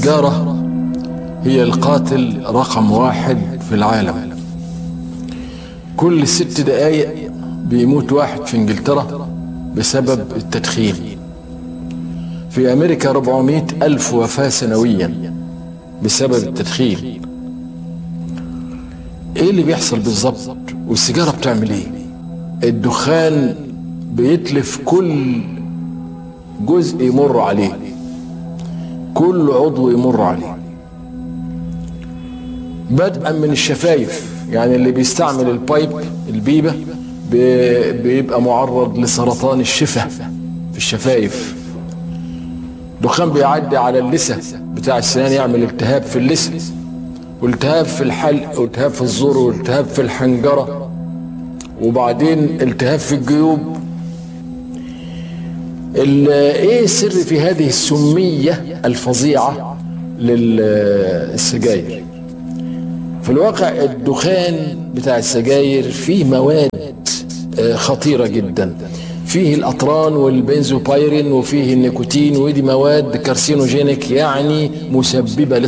السيجارة هي القاتل رقم واحد في العالم كل ست دقايق بيموت واحد في انجلترا بسبب التدخين في امريكا 400 الف وفاة سنويا بسبب التدخين ايه اللي بيحصل بالظبط والسيجارة بتعمل ايه الدخان بيتلف كل جزء يمر عليه كل عضو يمر عليه بدءا من الشفايف يعني اللي بيستعمل البايب البيبة بيبقى معرض لسرطان الشفة في الشفايف دخان بيعدي على اللثة بتاع السنان يعمل التهاب في اللثة والتهاب في الحلق والتهاب في الزور والتهاب في الحنجرة وبعدين التهاب في الجيوب ايه السر في هذه السمية الفظيعة للسجاير في الواقع الدخان بتاع السجاير فيه مواد خطيرة جدا فيه الأطران والبنزوبايرين وفيه النيكوتين ودي مواد كارسينوجينيك يعني مسببة